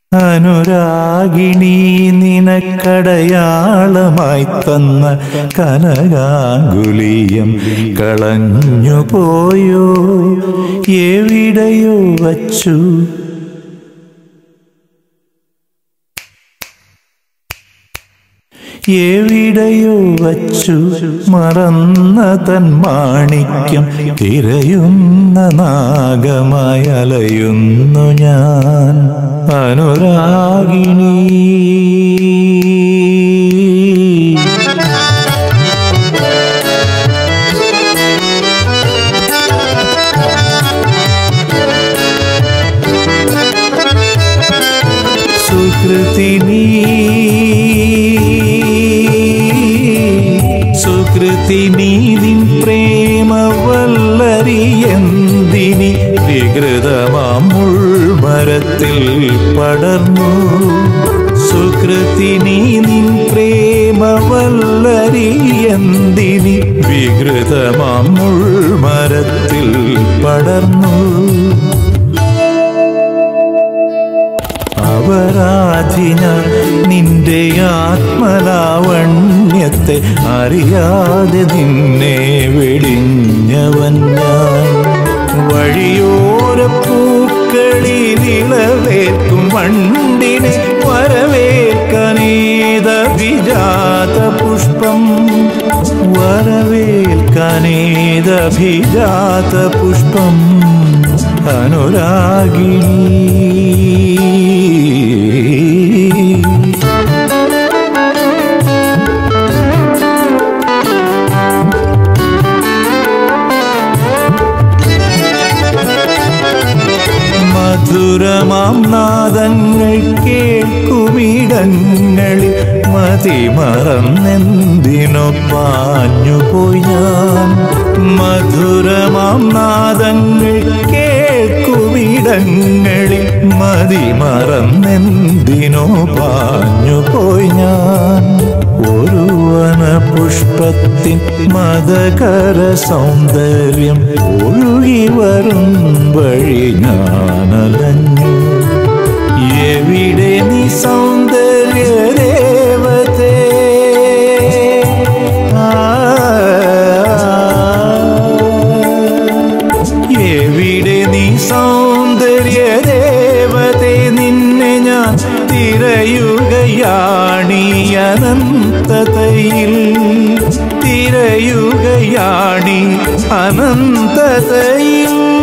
അനുരാഗിണി നിനക്കടയാളമായി തന്ന കനകാങ്കുലിയം കളഞ്ഞു പോയോ എവിടെയോ വച്ചു എവിടെയോ വച്ചു മറന്ന തൻ മാണിക്യം തിരയുന്ന നാഗമായി അലയുന്നു ഞാൻ അനുരാഗിണി സുകൃതിനി സുകൃതിനി നിൻ പ്രേമവല്ലരി എന്തിനി വികൃതമാം മുൾമരത്തിൽ പടർന്നു സുകൃതിനി നിൻ പ്രേമവല്ലരി എന്തിനി വികൃതമാം മുൾമരത്തിൽ പടർന്നു അപരാധിന നിന്റെ ആത്മലാവണ്യത്തെ അറിയാതെ നിന്നെ വെടിഞ്ഞവൻ ഞാൻ വഴിയോര പൂക്കളിൽ ഇളവേൽക്കും വണ്ടിനെ വരവേൽക്കനേതഭിജാത പുഷ്പം വരവേൽക്കനേതഭിജാത പുഷ്പം അനുരാഗിണി മധുരമാം നാദങ്ങൾ കേൾക്കുമിടങ്ങളിൽ മതിമറന്നെന്തിനോ പാഞ്ഞുപോയി ഞാൻ മധുരമാം നാദങ്ങൾ കേൾക്കുമിടങ്ങളിൽ മതിമറന്നെന്തിനോ പാഞ്ഞുപോയി ഞാൻ ഒരു വന പുഷ്പത്തിൻ മതകര സൗന്ദര്യം ഒഴുകി വരും വഴി ഞാനലഞ്ഞു എവിടെ നീ സൗന്ദര്യ ദേവതേ എവിടെ നീ സൗന്ദര്യ ദേവതേ നിന്നെ ഞാൻ തിരയുകയാണീ അനന്തതയിൽ തിരയുകയാണി അനന്തതയിൽ